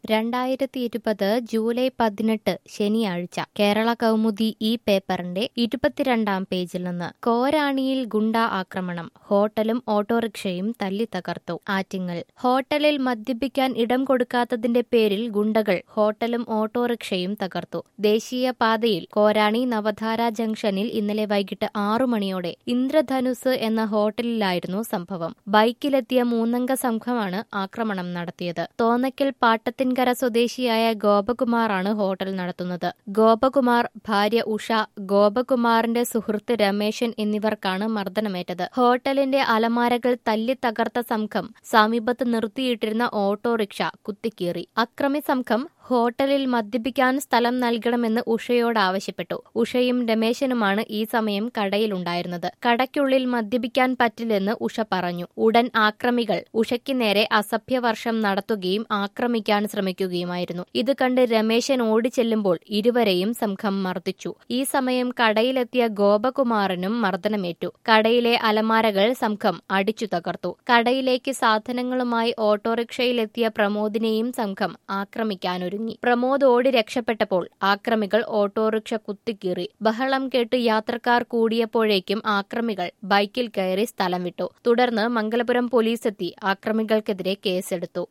രണ്ടായിരത്തി ഇരുപത് ജൂലൈ പതിനെട്ട് ശനിയാഴ്ച കേരള കൗമുദി ഈ പേപ്പറിന്റെ ഇരുപത്തിരണ്ടാം പേജിൽ നിന്ന് കോരാണിയിൽ ഗുണ്ട ആക്രമണം ഹോട്ടലും ഓട്ടോറിക്ഷയും തല്ലി തകർത്തു ആറ്റിങ്ങൽ ഹോട്ടലിൽ മദ്യപിക്കാൻ ഇടം കൊടുക്കാത്തതിന്റെ പേരിൽ ഗുണ്ടകൾ ഹോട്ടലും ഓട്ടോറിക്ഷയും തകർത്തു ദേശീയ പാതയിൽ കോരാണി നവധാര ജംഗ്ഷനിൽ ഇന്നലെ വൈകിട്ട് ആറു മണിയോടെ ഇന്ദ്രധനുസ് എന്ന ഹോട്ടലിലായിരുന്നു സംഭവം ബൈക്കിലെത്തിയ മൂന്നംഗ സംഘമാണ് ആക്രമണം നടത്തിയത് തോന്നയ്ക്കൽ പാട്ടത്തിൻകര സ്വദേശിയായ ഗോപകുമാറാണ് ഹോട്ടൽ നടത്തുന്നത് ഗോപകുമാർ ഭാര്യ ഉഷ ഗോപകുമാറിന്റെ സുഹൃത്ത് രമേശൻ എന്നിവർക്കാണ് മർദ്ദനമേറ്റത് ഹോട്ടലിന്റെ അലമാരകൾ തല്ലി തകർത്ത സംഘം സമീപത്ത് നിർത്തിയിട്ടിരുന്ന ഓട്ടോറിക്ഷ കുത്തിക്കീറി അക്രമി സംഘം ഹോട്ടലിൽ മദ്യപിക്കാൻ സ്ഥലം നൽകണമെന്ന് ഉഷയോട് ആവശ്യപ്പെട്ടു ഉഷയും രമേശനുമാണ് ഈ സമയം കടയിലുണ്ടായിരുന്നത് കടയ്ക്കുള്ളിൽ മദ്യപിക്കാൻ പറ്റില്ലെന്ന് ഉഷ പറഞ്ഞു ഉടൻ ആക്രമികൾ ഉഷയ്ക്ക് നേരെ അസഭ്യവർഷം നടത്തുകയും ആക്രമിക്കാൻ ശ്രമിക്കുകയുമായിരുന്നു ഇത് കണ്ട് രമേശൻ ഓടിച്ചെല്ലുമ്പോൾ ഇരുവരെയും സംഘം മർദ്ദിച്ചു ഈ സമയം കടയിലെത്തിയ ഗോപകുമാറിനും മർദ്ദനമേറ്റു കടയിലെ അലമാരകൾ സംഘം അടിച്ചു തകർത്തു കടയിലേക്ക് സാധനങ്ങളുമായി ഓട്ടോറിക്ഷയിലെത്തിയ പ്രമോദിനെയും സംഘം ആക്രമിക്കാനൊരുങ്ങി പ്രമോദ് ഓടി രക്ഷപ്പെട്ടപ്പോൾ ആക്രമികൾ ഓട്ടോറിക്ഷ കുത്തിക്കീറി ബഹളം കേട്ട് യാത്രക്കാർ കൂടിയപ്പോഴേക്കും ആക്രമികൾ ബൈക്കിൽ കയറി സ്ഥലം വിട്ടു തുടർന്ന് മംഗലപുരം പോലീസെത്തി ആക്രമികൾക്കെതിരെ കേസെടുത്തു